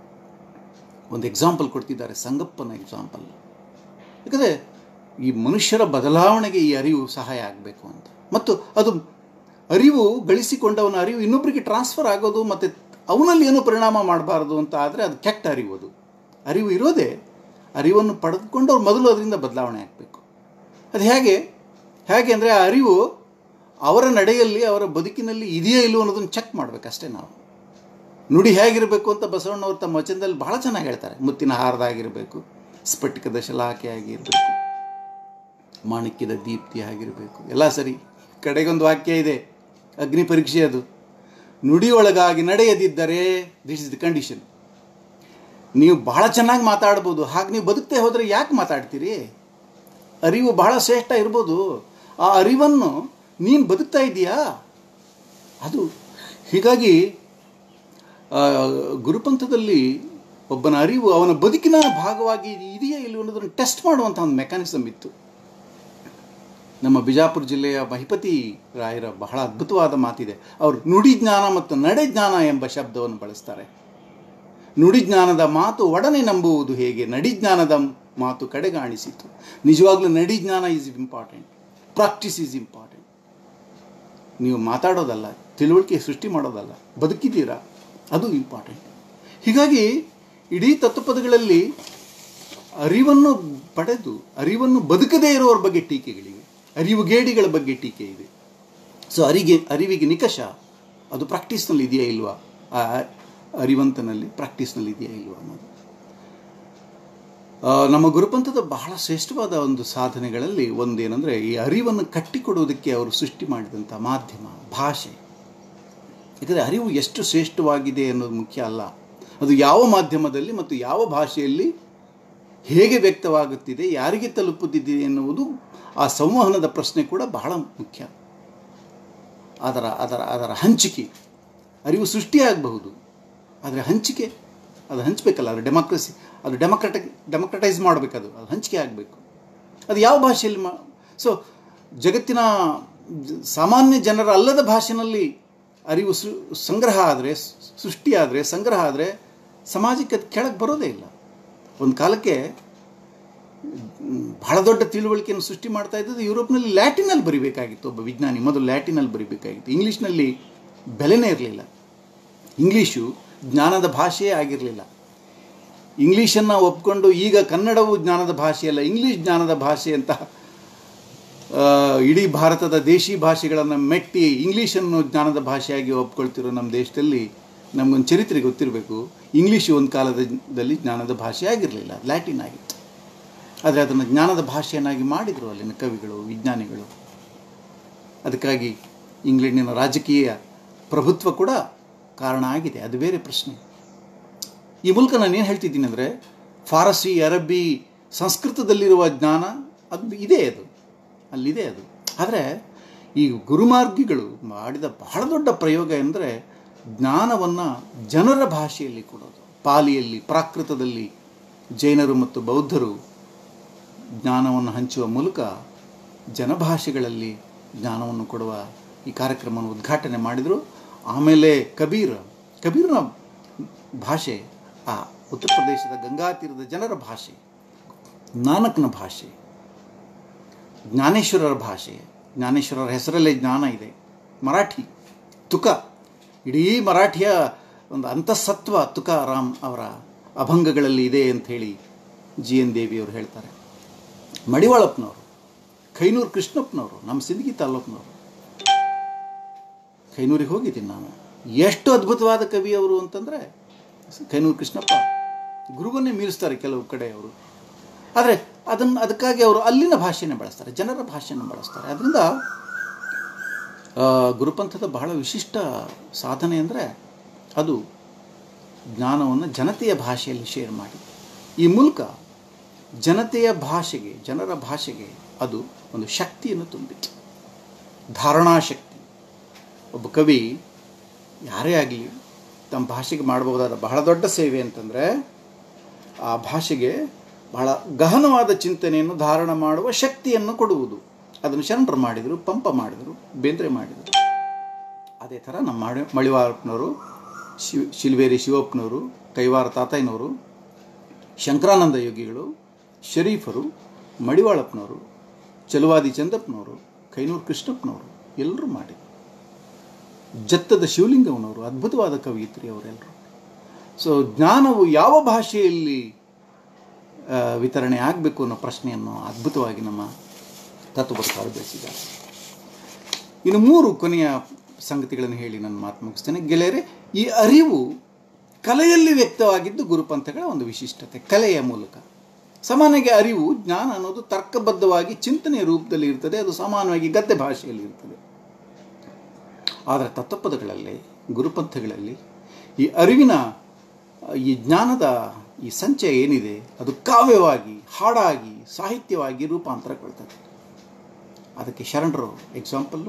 ಒಂದು ಎಕ್ಸಾಂಪಲ್ ಕೊಡ್ತಿದ್ದಾರೆ ಸಂಗಪ್ಪನ ಎಕ್ಸಾಂಪಲ್ ಯಾಕಂದರೆ ಈ ಮನುಷ್ಯರ ಬದಲಾವಣೆಗೆ ಈ ಅರಿವು ಸಹಾಯ ಆಗಬೇಕು ಅಂತ ಮತ್ತು ಅದು ಅರಿವು ಗಳಿಸಿಕೊಂಡವನ ಅರಿವು ಇನ್ನೊಬ್ಬರಿಗೆ ಟ್ರಾನ್ಸ್ಫರ್ ಆಗೋದು ಮತ್ತು ಅವನಲ್ಲಿ ಏನೂ ಪರಿಣಾಮ ಮಾಡಬಾರ್ದು ಅಂತ ಆದರೆ ಅದು ಕೆಟ್ಟ ಅರಿವು ಅದು ಅರಿವು ಇರೋದೇ ಅರಿವನ್ನು ಪಡೆದುಕೊಂಡು ಅವ್ರು ಮೊದಲು ಅದರಿಂದ ಬದಲಾವಣೆ ಆಗಬೇಕು ಅದು ಹೇಗೆ ಹೇಗೆ ಅಂದರೆ ಆ ಅರಿವು ಅವರ ನಡೆಯಲ್ಲಿ ಅವರ ಬದುಕಿನಲ್ಲಿ ಇದೆಯೇ ಇಲ್ಲವೋ ಅನ್ನೋದನ್ನು ಚೆಕ್ ಮಾಡಬೇಕಷ್ಟೇ ನಾವು ನುಡಿ ಹೇಗಿರಬೇಕು ಅಂತ ಬಸವಣ್ಣವ್ರು ತಮ್ಮ ವಚನದಲ್ಲಿ ಬಹಳ ಚೆನ್ನಾಗಿ ಹೇಳ್ತಾರೆ ಮುತ್ತಿನ ಹಾರದಾಗಿರಬೇಕು ಸ್ಫಟಿಕದ ಶಲಾಕೆ ಆಗಿರಬೇಕು ಮಾಣಿಕ್ಯದ ದೀಪ್ತಿ ಆಗಿರಬೇಕು ಎಲ್ಲ ಸರಿ ಕಡೆಗೊಂದು ವಾಕ್ಯ ಇದೆ ಅಗ್ನಿ ಪರೀಕ್ಷೆ ಅದು ನುಡಿಯೊಳಗಾಗಿ ನಡೆಯದಿದ್ದರೆ ದಿಸ್ ಇಸ್ ದ ಕಂಡೀಷನ್ ನೀವು ಬಹಳ ಚೆನ್ನಾಗಿ ಮಾತಾಡ್ಬೋದು ಹಾಗೆ ನೀವು ಬದುಕ್ತೇ ಹೋದರೆ ಯಾಕೆ ಮಾತಾಡ್ತೀರಿ ಅರಿವು ಬಹಳ ಶ್ರೇಷ್ಠ ಇರ್ಬೋದು ಆ ಅರಿವನ್ನು ನೀನು ಬದುಕ್ತಾ ಇದೆಯಾ ಅದು ಹೀಗಾಗಿ ಆ, ಗುರುಪಂಥದಲ್ಲಿ ಒಬ್ಬನ ಅರಿವು ಅವನ ಬದುಕಿನ ಭಾಗವಾಗಿ ಇದೆಯೇ ಇಲ್ಲವೋ ಅನ್ನೋದನ್ನು ಟೆಸ್ಟ್ ಮಾಡುವಂಥ ಒಂದು ಮೆಕ್ಯಾನಿಸಮ್ ಇತ್ತು ನಮ್ಮ ಬಿಜಾಪುರ ಜಿಲ್ಲೆಯ ಮಹಿಪತಿ ರಾಯರ ಬಹಳ ಅದ್ಭುತವಾದ ಮಾತಿದೆ ಅವರು ನುಡಿ ಜ್ಞಾನ ಮತ್ತು ನಡೆ ಜ್ಞಾನ ಎಂಬ ಶಬ್ದವನ್ನು ಬಳಸ್ತಾರೆ ನುಡಿ ಜ್ಞಾನದ ಮಾತು ಒಡನೆ ನಂಬುವುದು ಹೇಗೆ ನಡಿ ಜ್ಞಾನದ ಮಾತು ಕಡೆಗಾಣಿಸಿತು ನಿಜವಾಗ್ಲೂ ನಡಿ ಜ್ಞಾನ is important practice is important ನೀವು ಮಾತಾಡೋದಲ್ಲ ತಿಳುವಳಿಕೆ ಸೃಷ್ಟಿ ಮಾಡೋದಲ್ಲ ಬದುಕಿದ್ದೀರಾ ಅದು ಇಂಪಾರ್ಟೆಂಟ್ ಹೀಗಾಗಿ ಇಡೀ ತತ್ವಪದಗಳಲ್ಲಿ ಅರಿವನ್ನು ಪಡೆದು ಅರಿವನ್ನು ಬದುಕದೇ ಇರೋರ ಬಗ್ಗೆ ಟೀಕೆಗಳಿವೆ ಅರಿವುಗೇಡಿಗಳ ಬಗ್ಗೆ ಟೀಕೆ ಇದೆ ಸೊ ಅರಿಗೆ ಅರಿವಿಗೆ ನಿಕಷ ಅದು ಪ್ರಾಕ್ಟೀಸ್ನಲ್ಲಿ ಇದೆಯಾ ಇಲ್ವಾ ಆ ಅರಿವಂತನಲ್ಲಿ ಪ್ರಾಕ್ಟೀಸ್ನಲ್ಲಿ ಇದೆಯಾ ಇಲ್ವಾ ಅನ್ನೋದು ಆ, ನಮ್ಮ ಗುರುಪಂಥದ ಬಹಳ ಶ್ರೇಷ್ಠವಾದ ಒಂದು ಸಾಧನೆಗಳಲ್ಲಿ ಒಂದೇನೆಂದರೆ ಈ ಅರಿವನ್ನು ಕಟ್ಟಿಕೊಡುವುದಕ್ಕೆ ಅವರು ಸೃಷ್ಟಿ ಮಾಡಿದಂಥ ಮಾಧ್ಯಮ ಭಾಷೆ ಯಾಕಂದರೆ ಅರಿವು ಎಷ್ಟು ಶ್ರೇಷ್ಠವಾಗಿದೆ ಅನ್ನೋದು ಮುಖ್ಯ ಅಲ್ಲ ಅದು ಯಾವ ಮಾಧ್ಯಮದಲ್ಲಿ ಮತ್ತು ಯಾವ ಭಾಷೆಯಲ್ಲಿ ಹೇಗೆ ವ್ಯಕ್ತವಾಗುತ್ತಿದೆ ಯಾರಿಗೆ ತಲುಪುತ್ತಿದೆ ಎನ್ನುವುದು ಆ ಸಂವಹನದ ಪ್ರಶ್ನೆ ಕೂಡ ಬಹಳ ಮುಖ್ಯ ಅದರ ಅದರ ಅದರ ಹಂಚಿಕೆ ಅರಿವು ಸೃಷ್ಟಿಯಾಗಬಹುದು ಆದರೆ ಹಂಚಿಕೆ ಅದು ಹಂಚಬೇಕಲ್ಲ ಅದು ಡೆಮಾಕ್ರಸಿ ಅದು ಡೆಮೊಕ್ರಟಿಕ್ ಡೆಮೊಕ್ರಟೈಸ್ ಮಾಡಬೇಕದು ಅದು ಹಂಚಿಕೆ ಆಗಬೇಕು ಅದು ಯಾವ ಭಾಷೆಯಲ್ಲಿ ಮಾ ಸೊ ಜಗತ್ತಿನ ಜ- ಸಾಮಾನ್ಯ ಜನರ ಅಲ್ಲದ ಭಾಷೆನಲ್ಲಿ ಅರಿವು ಸೃ ಸಂಗ್ರಹ ಆದರೆ ಸೃಷ್ಟಿ ಆದರೆ ಸಂಗ್ರಹ ಆದರೆ ಸಮಾಜಕ್ಕೆ ಅದು ಕೆಳಗೆ ಬರೋದೇ ಇಲ್ಲ ಒಂದು ಕಾಲಕ್ಕೆ ಮ್, ಬಹಳ ದೊಡ್ಡ ತಿಳುವಳಿಕೆಯನ್ನು ಸೃಷ್ಟಿ ಮಾಡ್ತಾ ಇದ್ದದ್ದು ಯುರೋಪ್ನಲ್ಲಿ ಲ್ಯಾಟಿನಲ್ಲಿ ಬರಿಬೇಕಾಗಿತ್ತು ಒಬ್ಬ ವಿಜ್ಞಾನಿ ಮೊದಲು ಲ್ಯಾಟಿನಲ್ಲಿ ಬರಿಬೇಕಾಗಿತ್ತು ಇಂಗ್ಲೀಷ್ನಲ್ಲಿ ಬೆಲೆನೇ ಇರಲಿಲ್ಲ ಇಂಗ್ಲೀಷು ಜ್ಞಾನದ ಭಾಷೆಯೇ ಆಗಿರಲಿಲ್ಲ ಇಂಗ್ಲೀಷನ್ನು ಒಪ್ಕೊಂಡು ಈಗ ಕನ್ನಡವು ಜ್ಞಾನದ ಭಾಷೆಯಲ್ಲ ಇಂಗ್ಲೀಷ್ ಜ್ಞಾನದ ಭಾಷೆ ಅಂತ ಆ, ಇಡೀ ಭಾರತದ ದೇಶಿ ಭಾಷೆಗಳನ್ನು ಮೆಟ್ಟಿ ಇಂಗ್ಲೀಷನ್ನು ಜ್ಞಾನದ ಭಾಷೆಯಾಗಿ ಒಪ್ಕೊಳ್ತಿರೋ ನಮ್ಮ ದೇಶದಲ್ಲಿ ನಮಗೊಂದು ಚರಿತ್ರೆ ಗೊತ್ತಿರಬೇಕು ಇಂಗ್ಲೀಷು ಒಂದು ಕಾಲದಲ್ಲಿ ಜ್ಞಾನದ ಭಾಷೆ ಆಗಿರಲಿಲ್ಲ ಲ್ಯಾಟಿನ್ ಆಗಿತ್ತು ಆದರೆ ಅದನ್ನು ಜ್ಞಾನದ ಭಾಷೆಯನ್ನಾಗಿ ಮಾಡಿದರು ಅಲ್ಲಿನ ಕವಿಗಳು ವಿಜ್ಞಾನಿಗಳು ಅದಕ್ಕಾಗಿ ಇಂಗ್ಲೆಂಡಿನ ರಾಜಕೀಯ ಪ್ರಭುತ್ವ ಕೂಡ ಕಾರಣ ಆಗಿದೆ ಅದು ಬೇರೆ ಪ್ರಶ್ನೆ ಈ ಮೂಲಕ ನಾನು ಏನು ಹೇಳ್ತಿದ್ದೀನಿ ಅಂದರೆ ಫಾರಸಿ ಅರಬ್ಬಿ ಸಂಸ್ಕೃತದಲ್ಲಿರುವ ಜ್ಞಾನ ಅದು ಇದೆ ಅದು ಅಲ್ಲಿದೆ ಅದು ಆದರೆ ಈ ಗುರುಮಾರ್ಗಿಗಳು ಮಾಡಿದ ಬಹಳ ದೊಡ್ಡ ಪ್ರಯೋಗ ಎಂದರೆ ಜ್ಞಾನವನ್ನು ಜನರ ಭಾಷೆಯಲ್ಲಿ ಕೊಡೋದು ಪಾಲಿಯಲ್ಲಿ ಪ್ರಾಕೃತದಲ್ಲಿ ಜೈನರು ಮತ್ತು ಬೌದ್ಧರು ಜ್ಞಾನವನ್ನು ಹಂಚುವ ಮೂಲಕ ಜನಭಾಷೆಗಳಲ್ಲಿ ಜ್ಞಾನವನ್ನು ಕೊಡುವ ಈ ಕಾರ್ಯಕ್ರಮವನ್ನು ಉದ್ಘಾಟನೆ ಮಾಡಿದರು ಆಮೇಲೆ ಕಬೀರ್ ಕಬೀರ್ನ ಭಾಷೆ ಆ ಉತ್ತರ ಪ್ರದೇಶದ ಗಂಗಾ ತೀರದ ಜನರ ಭಾಷೆ ನಾನಕ್ನ ಭಾಷೆ ಜ್ಞಾನೇಶ್ವರರ ಭಾಷೆ ಜ್ಞಾನೇಶ್ವರರ ಹೆಸರಲ್ಲೇ ಜ್ಞಾನ ಇದೆ ಮರಾಠಿ ತುಕ ಇಡೀ ಮರಾಠಿಯ ಒಂದು ಅಂತಃಸತ್ವ ತುಕಾರಾಮ್ ಅವರ ಅಭಂಗಗಳಲ್ಲಿ ಇದೆ ಅಂಥೇಳಿ ಜಿ ಎನ್ ದೇವಿಯವರು ಹೇಳ್ತಾರೆ ಮಡಿವಾಳಪ್ಪನವರು ಖೈನೂರು ಕೃಷ್ಣಪ್ಪನವರು ನಮ್ಮ ಸಿಂದಗಿ ತಾಲೂಕಿನವರು ಖೈನೂರಿಗೆ ಹೋಗಿದ್ದೀನಿ ನಾನು ಎಷ್ಟು ಅದ್ಭುತವಾದ ಕವಿ ಅವರು ಅಂತಂದರೆ ಖೈನೂರು ಕೃಷ್ಣಪ್ಪ ಗುರುವನ್ನೇ ಮೀರಿಸ್ತಾರೆ ಕೆಲವು ಕಡೆ ಅವರು ಆದರೆ ಅದನ್ನು ಅದಕ್ಕಾಗಿ ಅವರು ಅಲ್ಲಿನ ಭಾಷೆನೇ ಬಳಸ್ತಾರೆ ಜನರ ಭಾಷೆಯನ್ನು ಬಳಸ್ತಾರೆ ಅದರಿಂದ ಆ, ಗುರುಪಂಥದ ಬಹಳ ವಿಶಿಷ್ಟ ಸಾಧನೆ ಅಂದರೆ ಅದು ಜ್ಞಾನವನ್ನು ಜನತೆಯ ಭಾಷೆಯಲ್ಲಿ ಶೇರ್ ಮಾಡಿ ಈ ಮೂಲಕ ಜನತೆಯ ಭಾಷೆಗೆ ಜನರ ಭಾಷೆಗೆ ಅದು ಒಂದು ಶಕ್ತಿಯನ್ನು ತುಂಬಿತು ಧಾರಣಾಶಕ್ತಿ ಒಬ್ಬ ಕವಿ ಯಾರೇ ಆಗಲಿ ತಮ್ಮ ಭಾಷೆಗೆ ಮಾಡಬಹುದಾದ ಬಹಳ ದೊಡ್ಡ ಸೇವೆ ಅಂತಂದರೆ ಆ ಭಾಷೆಗೆ ಬಹಳ ಗಹನವಾದ ಚಿಂತನೆಯನ್ನು ಧಾರಣ ಮಾಡುವ ಶಕ್ತಿಯನ್ನು ಕೊಡುವುದು ಅದನ್ನು ಶರಣರು ಮಾಡಿದರು ಪಂಪ ಮಾಡಿದರು ಬೇಂದ್ರೆ ಮಾಡಿದರು ಅದೇ ಥರ ನಮ್ಮ ಮಾಡಿ ಮಳಿವಾರಪ್ಪನವರು ಶಿವ ಶಿಲ್ವೇರಿ ಶಿವಪ್ಪನವರು ಕೈವಾರ ತಾತಯ್ಯನವರು ಶಂಕರಾನಂದ ಯೋಗಿಗಳು ಶರೀಫರು ಮಡಿವಾಳಪ್ಪನವರು ಚಲುವಾದಿ ಚಂದಪ್ಪನವರು ಕೈನೂರು ಕೃಷ್ಣಪ್ಪನವರು ಎಲ್ಲರೂ ಮಾಡಿದರು ಜತ್ತದ ಶಿವಲಿಂಗಮ್ಮನವರು ಅದ್ಭುತವಾದ ಕವಿಯಿತ್ರಿ ಅವರೆಲ್ಲರೂ ಸೊ ಜ್ಞಾನವು ಯಾವ ಭಾಷೆಯಲ್ಲಿ ಆ, ವಿತರಣೆ ಆಗಬೇಕು ಅನ್ನೋ ಪ್ರಶ್ನೆಯನ್ನು ಅದ್ಭುತವಾಗಿ ನಮ್ಮ ತತ್ವಪುರುಷರು ಬೆಳೆಸಿದ್ದಾರೆ ಇನ್ನು ಮೂರು ಕೊನೆಯ ಸಂಗತಿಗಳನ್ನು ಹೇಳಿ ನನ್ನ ಮಾತು ಮುಗಿಸ್ತೇನೆ ಗೆಳೆಯರೆ ಈ ಅರಿವು ಕಲೆಯಲ್ಲಿ ವ್ಯಕ್ತವಾಗಿದ್ದು ಗುರುಪಂಥಗಳ ಒಂದು ವಿಶಿಷ್ಟತೆ ಕಲೆಯ ಮೂಲಕ ಸಾಮಾನ್ಯವಾಗಿ ಅರಿವು ಜ್ಞಾನ ಅನ್ನೋದು ತರ್ಕಬದ್ಧವಾಗಿ ಚಿಂತನೆಯ ರೂಪದಲ್ಲಿ ಇರ್ತದೆ ಅದು ಸಾಮಾನ್ಯವಾಗಿ ಗದ್ದೆ ಭಾಷೆಯಲ್ಲಿ ಇರ್ತದೆ ಆದರೆ ತತ್ವಪದಗಳಲ್ಲಿ ಗುರುಪಂಥಗಳಲ್ಲಿ ಈ ಅರಿವಿನ ಈ ಜ್ಞಾನದ ಈ ಸಂಚಯ ಏನಿದೆ ಅದು ಕಾವ್ಯವಾಗಿ ಹಾಡಾಗಿ ಸಾಹಿತ್ಯವಾಗಿ ರೂಪಾಂತರಗೊಳ್ತದೆ ಅದಕ್ಕೆ ಶರಣರು ಎಕ್ಸಾಂಪಲ್ಲು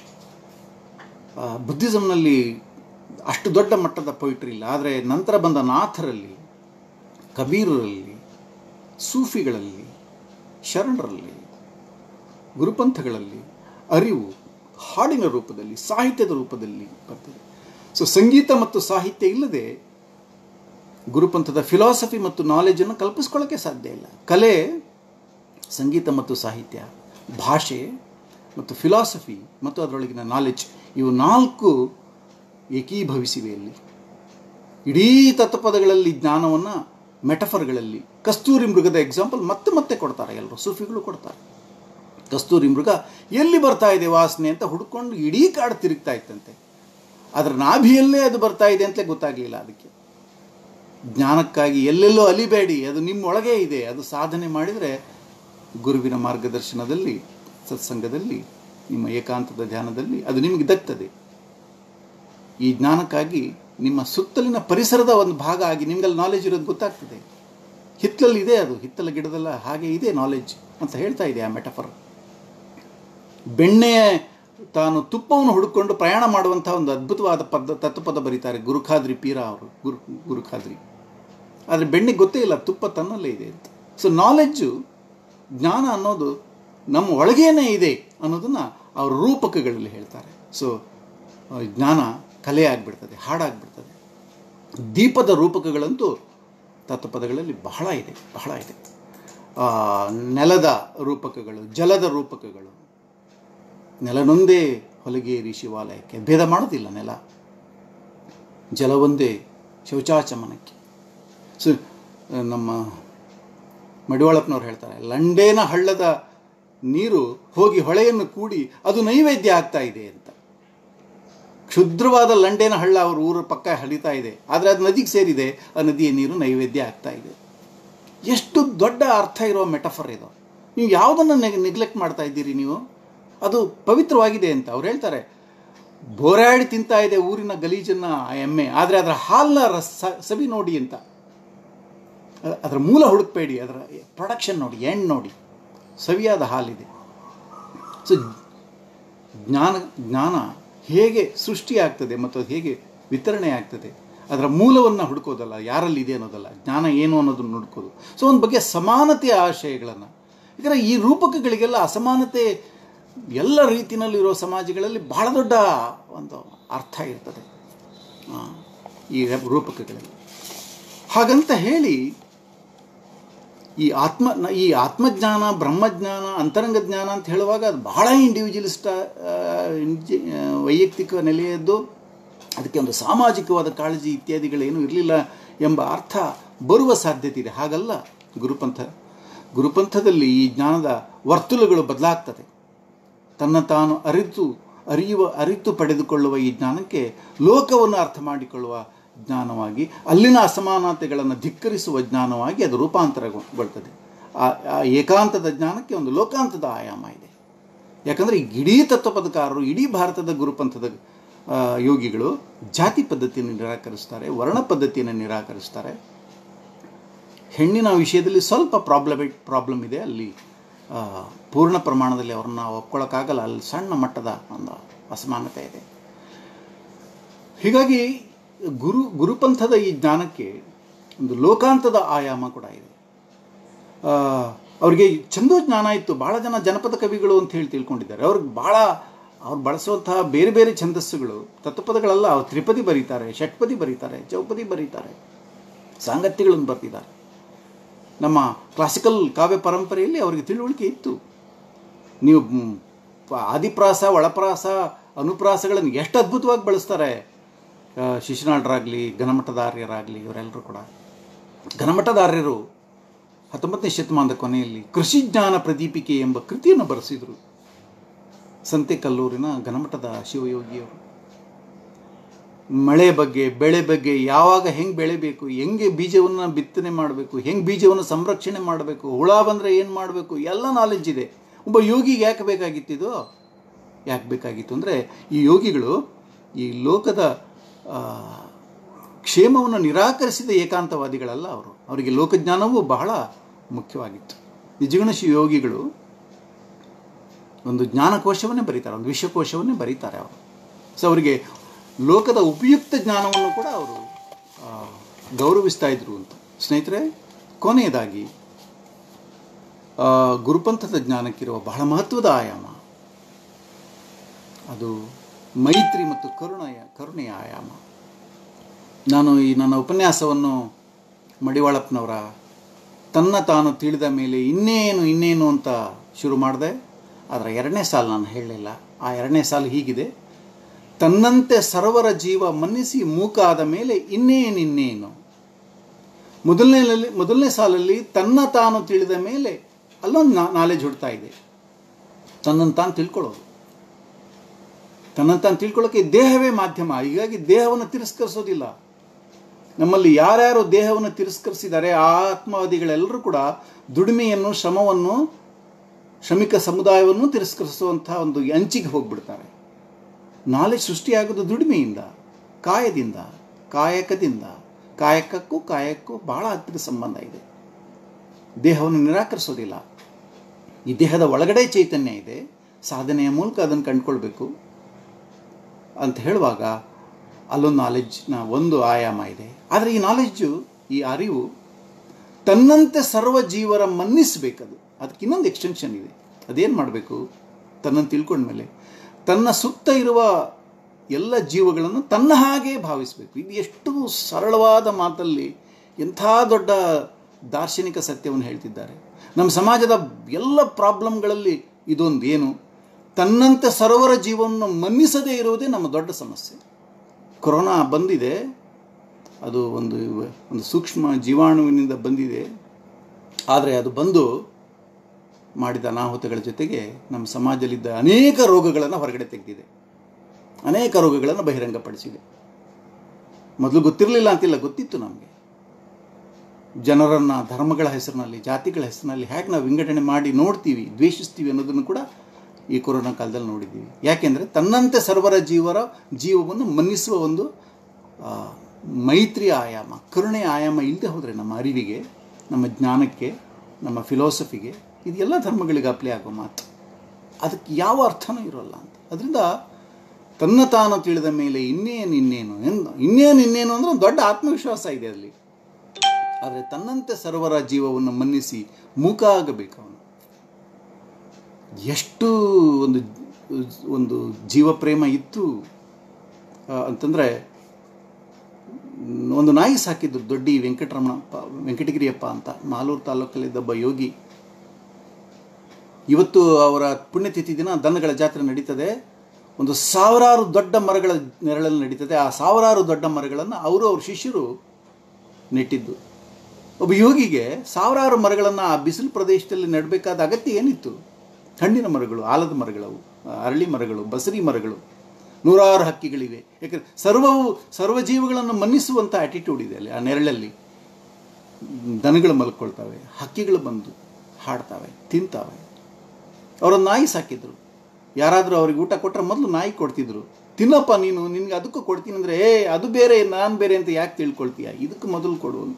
ಬುದ್ಧಿಸಮ್ನಲ್ಲಿ ಅಷ್ಟು ದೊಡ್ಡ ಮಟ್ಟದ ಪೊಯಿಟ್ರಿ ಇಲ್ಲ ಆದರೆ ನಂತರ ಬಂದ ನಾಥರಲ್ಲಿ ಕಬೀರರಲ್ಲಿ ಸೂಫಿಗಳಲ್ಲಿ ಶರಣರಲ್ಲಿ ಗುರುಪಂಥಗಳಲ್ಲಿ ಅರಿವು ಹಾಡಿನ ರೂಪದಲ್ಲಿ ಸಾಹಿತ್ಯದ ರೂಪದಲ್ಲಿ ಬರ್ತದೆ ಸೊ ಸಂಗೀತ ಮತ್ತು ಸಾಹಿತ್ಯ ಇಲ್ಲದೆ ಗುರುಪಂಥದ ಫಿಲಾಸಫಿ ಮತ್ತು ನಾಲೆಜನ್ನು ಕಲ್ಪಿಸ್ಕೊಳ್ಳೋಕ್ಕೆ ಸಾಧ್ಯ ಇಲ್ಲ ಕಲೆ ಸಂಗೀತ ಮತ್ತು ಸಾಹಿತ್ಯ ಭಾಷೆ ಮತ್ತು ಫಿಲಾಸಫಿ ಮತ್ತು ಅದರೊಳಗಿನ ನಾಲೆಜ್ ಇವು ನಾಲ್ಕು ಏಕೀಭವಿಸಿವೆ ಇಲ್ಲಿ ಇಡೀ ತತ್ವಪದಗಳಲ್ಲಿ ಜ್ಞಾನವನ್ನು ಮೆಟಫರ್ಗಳಲ್ಲಿ ಕಸ್ತೂರಿ ಮೃಗದ ಎಕ್ಸಾಂಪಲ್ ಮತ್ತೆ ಮತ್ತೆ ಕೊಡ್ತಾರೆ ಎಲ್ಲರೂ ಸೂಫಿಗಳು ಕೊಡ್ತಾರೆ ಕಸ್ತೂರಿ ಮೃಗ ಎಲ್ಲಿ ಬರ್ತಾ ಇದೆ ವಾಸನೆ ಅಂತ ಹುಡ್ಕೊಂಡು ಇಡೀ ಕಾಡು ತಿರುಗ್ತಾ ಇತ್ತಂತೆ ಅದರ ನಾಭಿಯಲ್ಲೇ ಅದು ಬರ್ತಾ ಇದೆ ಅಂತಲೇ ಗೊತ್ತಾಗಲಿಲ್ಲ ಅದಕ್ಕೆ ಜ್ಞಾನಕ್ಕಾಗಿ ಎಲ್ಲೆಲ್ಲೋ ಅಲಿಬೇಡಿ ಅದು ನಿಮ್ಮೊಳಗೆ ಇದೆ ಅದು ಸಾಧನೆ ಮಾಡಿದರೆ ಗುರುವಿನ ಮಾರ್ಗದರ್ಶನದಲ್ಲಿ ಸತ್ಸಂಗದಲ್ಲಿ ನಿಮ್ಮ ಏಕಾಂತದ ಧ್ಯಾನದಲ್ಲಿ ಅದು ನಿಮಗೆ ದಕ್ತದೆ ಈ ಜ್ಞಾನಕ್ಕಾಗಿ ನಿಮ್ಮ ಸುತ್ತಲಿನ ಪರಿಸರದ ಒಂದು ಭಾಗ ಆಗಿ ನಿಮಗಲ್ಲಿ ನಾಲೆಜ್ ಇರೋದು ಗೊತ್ತಾಗ್ತದೆ ಹಿತ್ತಲಲ್ಲಿ ಇದೆ ಅದು ಹಿತ್ತಲ ಗಿಡದಲ್ಲ ಹಾಗೆ ಇದೆ ನಾಲೆಜ್ ಅಂತ ಹೇಳ್ತಾ ಇದೆ ಆ ಮೆಟಫರ್ ಬೆಣ್ಣೆ ತಾನು ತುಪ್ಪವನ್ನು ಹುಡುಕೊಂಡು ಪ್ರಯಾಣ ಮಾಡುವಂಥ ಒಂದು ಅದ್ಭುತವಾದ ಪದ ತತ್ವಪದ ಬರೀತಾರೆ ಗುರುಖಾದ್ರಿ ಪೀರ ಅವರು ಗುರು ಗುರುಖಾದ್ರಿ ಆದರೆ ಬೆಣ್ಣಿಗೆ ಗೊತ್ತೇ ಇಲ್ಲ ತುಪ್ಪ ತನ್ನಲ್ಲೇ ಇದೆ ಅಂತ ಸೊ ನಾಲೆಡ್ಜು ಜ್ಞಾನ ಅನ್ನೋದು ನಮ್ಮ ಒಳಗೇನೆ ಇದೆ ಅನ್ನೋದನ್ನು ಅವ್ರ ರೂಪಕಗಳಲ್ಲಿ ಹೇಳ್ತಾರೆ ಸೊ ಜ್ಞಾನ ಕಲೆ ಆಗಿಬಿಡ್ತದೆ ಹಾಡಾಗ್ಬಿಡ್ತದೆ ದೀಪದ ರೂಪಕಗಳಂತೂ ತತ್ವಪದಗಳಲ್ಲಿ ಬಹಳ ಇದೆ ಬಹಳ ಇದೆ ಆ, ನೆಲದ ರೂಪಕಗಳು ಜಲದ ರೂಪಕಗಳು ನೆಲನೊಂದೇ ಹೊಲಗೇರಿ ಶಿವಾಲಯಕ್ಕೆ ಭೇದ ಮಾಡೋದಿಲ್ಲ ನೆಲ ಜಲವೊಂದೇ ಶೌಚಾಚಮನಕ್ಕೆ ಸೊ ನಮ್ಮ ಮಡಿವಾಳಪ್ಪನವ್ರು ಹೇಳ್ತಾರೆ ಲಂಡೇನ ಹಳ್ಳದ ನೀರು ಹೋಗಿ ಹೊಳೆಯನ್ನು ಕೂಡಿ ಅದು ನೈವೇದ್ಯ ಆಗ್ತಾ ಇದೆ ಅಂತ ಕ್ಷುದ್ರವಾದ ಲಂಡೇನ ಹಳ್ಳ ಅವ್ರ ಊರ ಪಕ್ಕ ಹರಿತಾ ಇದೆ ಆದರೆ ಅದು ನದಿಗೆ ಸೇರಿದೆ ಆ ನದಿಯ ನೀರು ನೈವೇದ್ಯ ಆಗ್ತಾ ಇದೆ ಎಷ್ಟು ದೊಡ್ಡ ಅರ್ಥ ಇರೋ ಮೆಟಫರ್ ಇದು ನೀವು ಯಾವುದನ್ನು ನೆಗ್ಲೆಕ್ಟ್ ಮಾಡ್ತಾ ಇದ್ದೀರಿ ನೀವು ಅದು ಪವಿತ್ರವಾಗಿದೆ ಅಂತ ಅವ್ರು ಹೇಳ್ತಾರೆ ಬೋರಾಡಿ ತಿಂತಾ ಇದೆ ಊರಿನ ಗಲೀಜನ್ನ ಆ ಎಮ್ಮೆ ಆದರೆ ಅದರ ಹಾಲನ್ನ ರಸ ಸವಿ ನೋಡಿ ಅಂತ ಅ- ಅದರ ಮೂಲ ಹುಡುಕ್ಬೇಡಿ ಅದರ ಪ್ರೊಡಕ್ಷನ್ ನೋಡಿ ಎಂಡ್ ನೋಡಿ ಸವಿಯಾದ ಹಾಲಿದೆ ಸೊ ಜ್ಞಾನ ಜ್ಞಾನ ಹೇಗೆ ಸೃಷ್ಟಿಯಾಗ್ತದೆ ಮತ್ತು ಅದು ಹೇಗೆ ವಿತರಣೆ ಆಗ್ತದೆ ಅದರ ಮೂಲವನ್ನು ಹುಡುಕೋದಲ್ಲ ಯಾರಲ್ಲಿ ಇದೆ ಅನ್ನೋದಲ್ಲ ಜ್ಞಾನ ಏನು ಅನ್ನೋದನ್ನು ಹುಡುಕೋದು ಸೊ ಒಂದು ಬಗ್ಗೆ ಸಮಾನತೆಯ ಆಶಯಗಳನ್ನು ಯಾಕಂದರೆ ಈ ರೂಪಕಗಳಿಗೆಲ್ಲ ಅಸಮಾನತೆ ಎಲ್ಲ ರೀತಿಯಲ್ಲಿರೋ ಸಮಾಜಗಳಲ್ಲಿ ಬಹಳ ದೊಡ್ಡ ಒಂದು ಅರ್ಥ ಇರ್ತದೆ ಆ, ಈ ರೂಪಕಗಳಲ್ಲಿ ಹಾಗಂತ ಹೇಳಿ ಈ ಆತ್ಮ ನ- ಈ ಆತ್ಮಜ್ಞಾನ ಬ್ರಹ್ಮಜ್ಞಾನ ಅಂತರಂಗ ಜ್ಞಾನ ಅಂತ ಹೇಳುವಾಗ ಅದು ಬಹಳ ಇಂಡಿವಿಜುವಲಿಸ್ಟ್ ವೈಯಕ್ತಿಕ ನೆಲೆಯದ್ದು ಅದಕ್ಕೆ ಒಂದು ಸಾಮಾಜಿಕವಾದ ಕಾಳಜಿ ಇತ್ಯಾದಿಗಳೇನೂ ಇರಲಿಲ್ಲ ಎಂಬ ಅರ್ಥ ಬರುವ ಸಾಧ್ಯತೆ ಇದೆ ಹಾಗಲ್ಲ ಗುರುಪಂಥ ಗುರುಪಂಥದಲ್ಲಿ ಈ ಜ್ಞಾನದ ವರ್ತುಲಗಳು ಬದಲಾಗ್ತದೆ ತನ್ನ ತಾನು ಅರಿತು ಅರಿಯುವ ಅರಿತು ಪಡೆದುಕೊಳ್ಳುವ ಈ ಜ್ಞಾನಕ್ಕೆ ಲೋಕವನ್ನು ಅರ್ಥ ಮಾಡಿಕೊಳ್ಳುವ ಜ್ಞಾನವಾಗಿ ಅಲ್ಲಿನ ಅಸಮಾನತೆಗಳನ್ನು ಧಿಕ್ಕರಿಸುವ ಜ್ಞಾನವಾಗಿ ಅದು ರೂಪಾಂತರಗೊಳ್ತದೆ ಆ ಆ ಏಕಾಂತದ ಜ್ಞಾನಕ್ಕೆ ಒಂದು ಲೋಕಾಂತದ ಆಯಾಮ ಇದೆ ಯಾಕಂದರೆ ಈ ಇಡೀ ತತ್ವಪದಕಾರರು ಇಡೀ ಭಾರತದ ಗುರುಪಂಥದ ಆ, ಯೋಗಿಗಳು ಜಾತಿ ಪದ್ಧತಿಯನ್ನು ನಿರಾಕರಿಸ್ತಾರೆ ವರ್ಣ ಪದ್ಧತಿಯನ್ನು ನಿರಾಕರಿಸ್ತಾರೆ ಹೆಣ್ಣಿನ ವಿಷಯದಲ್ಲಿ ಸ್ವಲ್ಪ ಪ್ರಾಬ್ಲಮೇಟ್ ಪ್ರಾಬ್ಲಮ್ ಇದೆ ಅಲ್ಲಿ ಆ, ಪೂರ್ಣ ಪ್ರಮಾಣದಲ್ಲಿ ಅವ್ರನ್ನ ಒಪ್ಕೊಳ್ಳೋಕ್ಕಾಗಲ್ಲ ಅಲ್ಲಿ ಸಣ್ಣ ಮಟ್ಟದ ಒಂದು ಅಸಮಾನತೆ ಇದೆ ಹೀಗಾಗಿ ಗುರು ಗುರುಪಂಥದ ಈ ಜ್ಞಾನಕ್ಕೆ ಒಂದು ಲೋಕಾಂತದ ಆಯಾಮ ಕೂಡ ಇದೆ ಆ, ಅವ್ರಿಗೆ ಛಂದೋ ಜ್ಞಾನ ಇತ್ತು ಭಾಳ ಜನ ಜನಪದ ಕವಿಗಳು ಅಂತ ಹೇಳಿ ತಿಳ್ಕೊಂಡಿದ್ದಾರೆ ಅವ್ರಿಗೆ ಭಾಳ ಅವ್ರು ಬಳಸುವಂತಹ ಬೇರೆ ಬೇರೆ ಛಂದಸ್ಸುಗಳು ತತ್ವಪದಗಳಲ್ಲ ಅವ್ರು ತ್ರಿಪದಿ ಬರೀತಾರೆ ಷಟ್ಪದಿ ಬರೀತಾರೆ ಚೌಪದಿ ಬರೀತಾರೆ ಸಾಂಗತ್ಯಗಳನ್ನು ಬರ್ತಿದ್ದಾರೆ ನಮ್ಮ ಕ್ಲಾಸಿಕಲ್ ಕಾವ್ಯ ಪರಂಪರೆಯಲ್ಲಿ ಅವರಿಗೆ ತಿಳುವಳಿಕೆ ಇತ್ತು ನೀವು ಮ್, ಪ- ಆದಿಪ್ರಾಸ ಒಳಪ್ರಾಸ ಅನುಪ್ರಾಸಗಳನ್ನು ಎಷ್ಟು ಅದ್ಭುತವಾಗಿ ಬಳಸ್ತಾರೆ ಆ, ಶಿಶುನಾಳರಾಗಲಿ ಘನಮಠದಾರ್ಯರಾಗಲಿ ಇವರೆಲ್ಲರೂ ಕೂಡ ಘನಮಠದಾರ್ಯರು ಹತ್ತೊಂಬತ್ತನೇ ಶತಮಾನದ ಕೊನೆಯಲ್ಲಿ ಕೃಷಿ ಜ್ಞಾನ ಪ್ರದೀಪಿಕೆ ಎಂಬ ಕೃತಿಯನ್ನು ಬರೆಸಿದರು ಸಂತೆಕಲ್ಲೂರಿನ ಘನಮಠದ ಶಿವಯೋಗಿಯವರು ಮಳೆ ಬಗ್ಗೆ ಬೆಳೆ ಬಗ್ಗೆ ಯಾವಾಗ ಹೆಂಗೆ ಬೆಳೆಬೇಕು ಹೆಂಗೆ ಬೀಜವನ್ನು ಬಿತ್ತನೆ ಮಾಡಬೇಕು ಹೆಂಗೆ ಬೀಜವನ್ನು ಸಂರಕ್ಷಣೆ ಮಾಡಬೇಕು ಹುಳ ಬಂದರೆ ಏನು ಮಾಡಬೇಕು ಎಲ್ಲ ನಾಲೆಡ್ಜ್ ಇದೆ ಒಬ್ಬ ಯೋಗಿಗೆ ಯಾಕೆ ಬೇಕಾಗಿತ್ತಿದು ಯಾಕೆ ಬೇಕಾಗಿತ್ತು ಅಂದರೆ ಈ ಯೋಗಿಗಳು ಈ ಲೋಕದ ಆ, ಕ್ಷೇಮವನ್ನು ನಿರಾಕರಿಸಿದ ಏಕಾಂತವಾದಿಗಳಲ್ಲ ಅವರು ಅವರಿಗೆ ಲೋಕಜ್ಞಾನವೂ ಬಹಳ ಮುಖ್ಯವಾಗಿತ್ತು ನಿಜಗಣಶಿ ಯೋಗಿಗಳು ಒಂದು ಜ್ಞಾನಕೋಶವನ್ನೇ ಬರೀತಾರೆ ಒಂದು ವಿಶ್ವಕೋಶವನ್ನೇ ಬರೀತಾರೆ ಅವರು ಸೊ ಅವರಿಗೆ ಲೋಕದ ಉಪಯುಕ್ತ ಜ್ಞಾನವನ್ನು ಕೂಡ ಅವರು ಆ, ಗೌರವಿಸ್ತಾ ಇದ್ರು ಅಂತ ಸ್ನೇಹಿತರೆ ಕೊನೆಯದಾಗಿ ಆ, ಗುರುಪಂಥದ ಜ್ಞಾನಕ್ಕಿರುವ ಬಹಳ ಮಹತ್ವದ ಆಯಾಮ ಅದು ಮೈತ್ರಿ ಮತ್ತು ಕರುಣೆಯ ಕರುಣೆಯ ಆಯಾಮ ನಾನು ಈ ನನ್ನ ಉಪನ್ಯಾಸವನ್ನು ಮಡಿವಾಳಪ್ಪನವರ ತನ್ನ ತಾನು ತಿಳಿದ ಮೇಲೆ ಇನ್ನೇನು ಇನ್ನೇನು ಅಂತ ಶುರು ಮಾಡಿದೆ ಅದರ ಎರಡನೇ ಸಾಲು ನಾನು ಹೇಳಲಿಲ್ಲ ಆ ಎರಡನೇ ಸಾಲು ಹೀಗಿದೆ ತನ್ನಂತೆ ಸರ್ವರ ಜೀವ ಮನ್ನಿಸಿ ಮೂಕ ಆದ ಮೇಲೆ ಇನ್ನೇನಿನ್ನೇನು ಮೊದಲನೇನಲ್ಲಿ ಮೊದಲನೇ ಸಾಲಲ್ಲಿ ತನ್ನ ತಾನು ತಿಳಿದ ಮೇಲೆ ಅಲ್ಲೊಂದು ನಾಲೆಜ್ ಹುಡ್ತಾ ಇದೆ ತನ್ನನ್ನು ತಾನು ತಿಳ್ಕೊಳ್ಳೋದು ತನ್ನನ್ನು ತಾನು ತಿಳ್ಕೊಳ್ಳೋಕ್ಕೆ ದೇಹವೇ ಮಾಧ್ಯಮ ಹೀಗಾಗಿ ದೇಹವನ್ನು ತಿರಸ್ಕರಿಸೋದಿಲ್ಲ ನಮ್ಮಲ್ಲಿ ಯಾರ್ಯಾರು ದೇಹವನ್ನು ತಿರಸ್ಕರಿಸಿದ್ದಾರೆ ಆ ಆತ್ಮವಾದಿಗಳೆಲ್ಲರೂ ಕೂಡ ದುಡಿಮೆಯನ್ನು ಶ್ರಮವನ್ನು ಶ್ರಮಿಕ ಸಮುದಾಯವನ್ನು ತಿರಸ್ಕರಿಸುವಂಥ ಒಂದು ಅಂಚಿಗೆ ಹೋಗ್ಬಿಡ್ತಾರೆ ನಾಲೆಜ್ ಸೃಷ್ಟಿಯಾಗೋದು ದುಡಿಮೆಯಿಂದ ಕಾಯದಿಂದ ಕಾಯಕದಿಂದ ಕಾಯಕಕ್ಕೂ ಕಾಯಕ್ಕೂ ಬಹಳ ಹತ್ತಿರ ಸಂಬಂಧ ಇದೆ ದೇಹವನ್ನು ನಿರಾಕರಿಸೋದಿಲ್ಲ ಈ ದೇಹದ ಒಳಗಡೆ ಚೈತನ್ಯ ಇದೆ ಸಾಧನೆಯ ಮೂಲಕ ಅದನ್ನು ಕಂಡುಕೊಳ್ಬೇಕು ಅಂತ ಹೇಳುವಾಗ ಅಲ್ಲೊಂದು ನಾಲೆಡ್ಜ್ನ ಒಂದು ಆಯಾಮ ಇದೆ ಆದರೆ ಈ ನಾಲೆಡ್ಜು ಈ ಅರಿವು ತನ್ನಂತೆ ಸರ್ವ ಜೀವರ ಮನ್ನಿಸಬೇಕದು ಅದಕ್ಕೆ ಇನ್ನೊಂದು ಎಕ್ಸ್ಟೆನ್ಷನ್ ಇದೆ ಅದೇನು ಮಾಡಬೇಕು ತನ್ನನ್ನು ತಿಳ್ಕೊಂಡ್ಮೇಲೆ ತನ್ನ ಸುತ್ತ ಇರುವ ಎಲ್ಲ ಜೀವಗಳನ್ನು ತನ್ನ ಹಾಗೆ ಭಾವಿಸಬೇಕು ಇದು ಎಷ್ಟು ಸರಳವಾದ ಮಾತಲ್ಲಿ ಎಂಥ ದೊಡ್ಡ ದಾರ್ಶನಿಕ ಸತ್ಯವನ್ನು ಹೇಳ್ತಿದ್ದಾರೆ ನಮ್ಮ ಸಮಾಜದ ಎಲ್ಲ ಪ್ರಾಬ್ಲಮ್ಗಳಲ್ಲಿ ಇದೊಂದು ಏನು ತನ್ನಂತೆ ಸರ್ವರ ಜೀವವನ್ನು ಮನ್ನಿಸದೇ ಇರುವುದೇ ನಮ್ಮ ದೊಡ್ಡ ಸಮಸ್ಯೆ ಕೊರೋನಾ ಬಂದಿದೆ ಅದು ಒಂದು ಒಂದು ಸೂಕ್ಷ್ಮ ಜೀವಾಣುವಿನಿಂದ ಬಂದಿದೆ ಆದರೆ ಅದು ಬಂದು ಮಾಡಿದ ಅನಾಹುತಗಳ ಜೊತೆಗೆ ನಮ್ಮ ಸಮಾಜದಲ್ಲಿದ್ದ ಅನೇಕ ರೋಗಗಳನ್ನು ಹೊರಗಡೆ ತೆಗೆದಿದೆ ಅನೇಕ ರೋಗಗಳನ್ನು ಬಹಿರಂಗಪಡಿಸಿದೆ ಮೊದಲು ಗೊತ್ತಿರಲಿಲ್ಲ ಅಂತಿಲ್ಲ ಗೊತ್ತಿತ್ತು ನಮಗೆ ಜನರನ್ನು ಧರ್ಮಗಳ ಹೆಸರಿನಲ್ಲಿ ಜಾತಿಗಳ ಹೆಸರಿನಲ್ಲಿ ಹೇಗೆ ನಾವು ವಿಂಗಡಣೆ ಮಾಡಿ ನೋಡ್ತೀವಿ ದ್ವೇಷಿಸ್ತೀವಿ ಅನ್ನೋದನ್ನು ಕೂಡ ಈ ಕೊರೋನಾ ಕಾಲದಲ್ಲಿ ನೋಡಿದ್ದೀವಿ ಯಾಕೆಂದರೆ ತನ್ನಂತೆ ಸರ್ವರ ಜೀವರ ಜೀವವನ್ನು ಮನ್ನಿಸುವ ಒಂದು ಆ, ಮೈತ್ರಿ ಆಯಾಮ ಕರುಣೆ ಆಯಾಮ ಇಲ್ಲದೆ ಹೋದರೆ ನಮ್ಮ ಅರಿವಿಗೆ ನಮ್ಮ ಜ್ಞಾನಕ್ಕೆ ನಮ್ಮ ಫಿಲಾಸಫಿಗೆ ಇದು ಎಲ್ಲ ಧರ್ಮಗಳಿಗೆ ಅಪ್ಲೈ ಆಗೋ ಮಾತು ಅದಕ್ಕೆ ಯಾವ ಅರ್ಥನೂ ಇರೋಲ್ಲ ಅಂತ ಅದರಿಂದ ತನ್ನ ತಾನು ತಿಳಿದ ಮೇಲೆ ಇನ್ನೇನು ಇನ್ನೇನು ಎಂದು ಇನ್ನೇನು ಇನ್ನೇನು ಅಂದರೆ ಒಂದು ದೊಡ್ಡ ಆತ್ಮವಿಶ್ವಾಸ ಇದೆ ಅಲ್ಲಿ ಆದರೆ ತನ್ನಂತೆ ಸರ್ವರ ಜೀವವನ್ನು ಮನ್ನಿಸಿ ಮೂಕ ಆಗಬೇಕು ಅವನು ಎಷ್ಟು ಒಂದು ಒಂದು ಜೀವ ಪ್ರೇಮ ಇತ್ತು ಆ, ಅಂತಂದರೆ ಒಂದು ನಾಯಿ ಸಾಕಿದ್ರು ದೊಡ್ಡಿ ವೆಂಕಟರಮಣಪ್ಪ ವೆಂಕಟಗಿರಿಯಪ್ಪ ಅಂತ ಮಾಲೂರು ತಾಲೂಕಲ್ಲಿದ್ದೊಬ್ಬ ಯೋಗಿ ಇವತ್ತು ಅವರ ಪುಣ್ಯತಿಥಿ ದಿನ ದನಗಳ ಜಾತ್ರೆ ನಡೀತದೆ ಒಂದು ಸಾವಿರಾರು ದೊಡ್ಡ ಮರಗಳ ನೆರಳಲ್ಲಿ ನಡೀತದೆ ಆ ಸಾವಿರಾರು ದೊಡ್ಡ ಮರಗಳನ್ನು ಅವರು ಅವ್ರ ಶಿಷ್ಯರು ನೆಟ್ಟಿದ್ದು ಒಬ್ಬ ಯೋಗಿಗೆ ಸಾವಿರಾರು ಮರಗಳನ್ನು ಆ ಬಿಸಿಲು ಪ್ರದೇಶದಲ್ಲಿ ನೆಡಬೇಕಾದ ಅಗತ್ಯ ಏನಿತ್ತು ಹಣ್ಣಿನ ಮರಗಳು ಆಲದ ಮರಗಳವು ಅರಳಿ ಮರಗಳು ಬಸರಿ ಮರಗಳು ನೂರಾರು ಹಕ್ಕಿಗಳಿವೆ ಯಾಕಂದರೆ ಸರ್ವವು ಸರ್ವ ಜೀವಗಳನ್ನು ಮನ್ನಿಸುವಂಥ ಆ್ಯಟಿಟ್ಯೂಡ್ ಇದೆ ಅಲ್ಲಿ ಆ ನೆರಳಲ್ಲಿ ದನಗಳು ಮಲ್ಕೊಳ್ತವೆ ಹಕ್ಕಿಗಳು ಬಂದು ಹಾಡ್ತವೆ ತಿಂತವೆ ಅವರೊಂದು ನಾಯಿ ಸಾಕಿದ್ರು ಯಾರಾದರೂ ಅವ್ರಿಗೆ ಊಟ ಕೊಟ್ಟರೆ ಮೊದಲು ನಾಯಿ ಕೊಡ್ತಿದ್ರು ತಿನ್ನಪ್ಪ ನೀನು ನಿನಗೆ ಅದಕ್ಕೂ ಕೊಡ್ತೀನಿ ಅಂದರೆ ಏ ಅದು ಬೇರೆ ನಾನು ಬೇರೆ ಅಂತ ಯಾಕೆ ತಿಳ್ಕೊಳ್ತೀಯ ಇದಕ್ಕೆ ಮೊದಲು ಕೊಡು ಅಂತ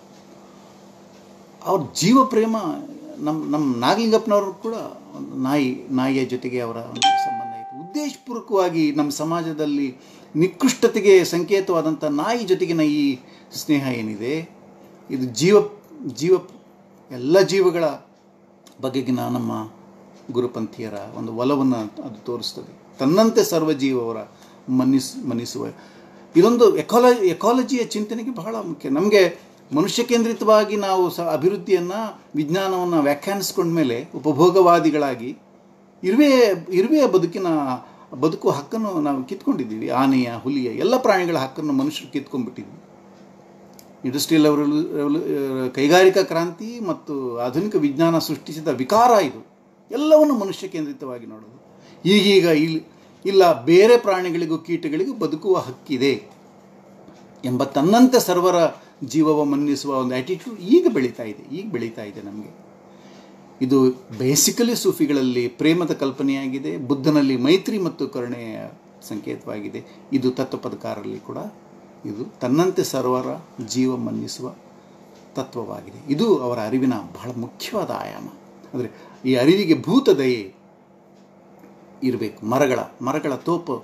ಅವ್ರ ಜೀವ ಪ್ರೇಮ ನಮ್ಮ ನಮ್ಮ ನಾಗಲಿಂಗಪ್ಪನವರು ಕೂಡ ಒಂದು ನಾಯಿ ನಾಯಿಯ ಜೊತೆಗೆ ಅವರ ಒಂದು ಸಂಬಂಧ ಇತ್ತು ಉದ್ದೇಶಪೂರ್ವಕವಾಗಿ ನಮ್ಮ ಸಮಾಜದಲ್ಲಿ ನಿಕೃಷ್ಟತೆಗೆ ಸಂಕೇತವಾದಂಥ ನಾಯಿ ಜೊತೆಗಿನ ಈ ಸ್ನೇಹ ಏನಿದೆ ಇದು ಜೀವ ಜೀವ ಎಲ್ಲ ಜೀವಗಳ ಬಗೆಗಿನ ನಮ್ಮ ಗುರುಪಂಥೀಯರ ಒಂದು ಒಲವನ್ನು ಅದು ತೋರಿಸ್ತದೆ ತನ್ನಂತೆ ಸರ್ವ ಜೀವವರ ಮನ್ನಿಸ್ ಮನ್ನಿಸುವ ಇದೊಂದು ಎಕಾಲ ಎಕಾಲಜಿಯ ಚಿಂತನೆಗೆ ಬಹಳ ಮುಖ್ಯ ನಮಗೆ ಮನುಷ್ಯ ಕೇಂದ್ರಿತವಾಗಿ ನಾವು ಸ ಅಭಿವೃದ್ಧಿಯನ್ನು ವಿಜ್ಞಾನವನ್ನು ವ್ಯಾಖ್ಯಾನಿಸ್ಕೊಂಡ ಮೇಲೆ ಉಪಭೋಗವಾದಿಗಳಾಗಿ ಇರುವೆ ಇರುವೆಯ ಬದುಕಿನ ಬದುಕುವ ಹಕ್ಕನ್ನು ನಾವು ಕಿತ್ಕೊಂಡಿದ್ದೀವಿ ಆನೆಯ ಹುಲಿಯ ಎಲ್ಲ ಪ್ರಾಣಿಗಳ ಹಕ್ಕನ್ನು ಮನುಷ್ಯರು ಕಿತ್ಕೊಂಡ್ಬಿಟ್ಟಿದ್ವಿ ಇಂಡಸ್ಟ್ರಿಯಲ್ ರೆವಲ್ಯೂ ರೆವಲ್ಯೂ ಕೈಗಾರಿಕಾ ಕ್ರಾಂತಿ ಮತ್ತು ಆಧುನಿಕ ವಿಜ್ಞಾನ ಸೃಷ್ಟಿಸಿದ ವಿಕಾರ ಇದು ಎಲ್ಲವನ್ನು ಮನುಷ್ಯ ಕೇಂದ್ರಿತವಾಗಿ ನೋಡೋದು ಈಗೀಗ ಇಲ್ಲಿ ಇಲ್ಲ ಬೇರೆ ಪ್ರಾಣಿಗಳಿಗೂ ಕೀಟಗಳಿಗೂ ಬದುಕುವ ಹಕ್ಕಿದೆ ಎಂಬ ತನ್ನಂತೆ ಸರ್ವರ ಜೀವವ ಮನ್ನಿಸುವ ಒಂದು ಆ್ಯಟಿಟ್ಯೂಡ್ ಈಗ ಬೆಳೀತಾ ಇದೆ ಈಗ ಬೆಳೀತಾ ಇದೆ ನಮಗೆ ಇದು ಬೇಸಿಕಲಿ ಸೂಫಿಗಳಲ್ಲಿ ಪ್ರೇಮದ ಕಲ್ಪನೆಯಾಗಿದೆ ಬುದ್ಧನಲ್ಲಿ ಮೈತ್ರಿ ಮತ್ತು ಕರುಣೆಯ ಸಂಕೇತವಾಗಿದೆ ಇದು ತತ್ವಪದಕಾರರಲ್ಲಿ ಕೂಡ ಇದು ತನ್ನಂತೆ ಸರ್ವರ ಜೀವ ಮನ್ನಿಸುವ ತತ್ವವಾಗಿದೆ ಇದು ಅವರ ಅರಿವಿನ ಬಹಳ ಮುಖ್ಯವಾದ ಆಯಾಮ ಅಂದರೆ ಈ ಅರಿವಿಗೆ ಭೂತ ದಯೆ ಇರಬೇಕು ಮರಗಳ ಮರಗಳ ತೋಪು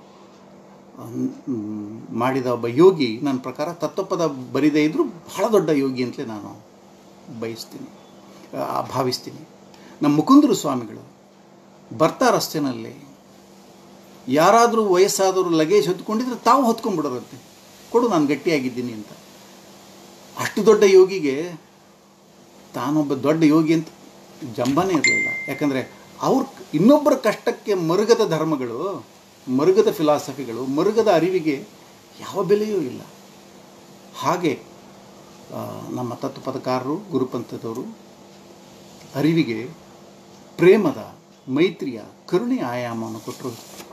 ಮಾಡಿದ ಒಬ್ಬ ಯೋಗಿ ನನ್ನ ಪ್ರಕಾರ ತತ್ವಪದ ಬರಿದೇ ಇದ್ದರೂ ಬಹಳ ದೊಡ್ಡ ಯೋಗಿ ಅಂತಲೇ ನಾನು ಬಯಸ್ತೀನಿ ಆ, ಭಾವಿಸ್ತೀನಿ ನಮ್ಮ ಮುಕುಂದರು ಸ್ವಾಮಿಗಳು ಬರ್ತಾ ರಸ್ತೆನಲ್ಲಿ ಯಾರಾದರೂ ವಯಸ್ಸಾದವರು ಲಗೇಜ್ ಹೊತ್ಕೊಂಡಿದ್ರೆ ತಾವು ಹೊತ್ಕೊಂಡ್ಬಿಡೋರಂತೆ ಕೊಡು ನಾನು ಗಟ್ಟಿಯಾಗಿದ್ದೀನಿ ಅಂತ ಅಷ್ಟು ದೊಡ್ಡ ಯೋಗಿಗೆ ತಾನೊಬ್ಬ ದೊಡ್ಡ ಯೋಗಿ ಅಂತ ಜಂಬನೇ ಇರಲಿಲ್ಲ ಯಾಕಂದರೆ ಅವ್ರ ಇನ್ನೊಬ್ಬರ ಕಷ್ಟಕ್ಕೆ ಮರುಗದ ಧರ್ಮಗಳು ಮರುಗದ ಫಿಲಾಸಫಿಗಳು ಮರುಗದ ಅರಿವಿಗೆ ಯಾವ ಬೆಲೆಯೂ ಇಲ್ಲ ಹಾಗೆ ಆ, ನಮ್ಮ ತತ್ವಪದಕಾರರು ಗುರುಪಂಥದವರು ಅರಿವಿಗೆ ಪ್ರೇಮದ ಮೈತ್ರಿಯ ಕರುಣೆಯ ಆಯಾಮವನ್ನು ಕೊಟ್ಟರು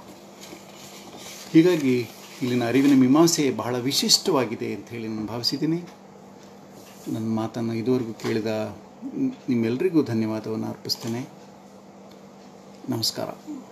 ಹೀಗಾಗಿ ಇಲ್ಲಿನ ಅರಿವಿನ ಮೀಮಾಂಸೆ ಬಹಳ ವಿಶಿಷ್ಟವಾಗಿದೆ ಅಂತ ಹೇಳಿ ನಾನು ಭಾವಿಸಿದ್ದೀನಿ ನನ್ನ ಮಾತನ್ನು ಇದುವರೆಗೂ ಕೇಳಿದ ನಿಮ್ಮೆಲ್ಲರಿಗೂ ಧನ್ಯವಾದವನ್ನು ಅರ್ಪಿಸ್ತೇನೆ ನಮಸ್ಕಾರ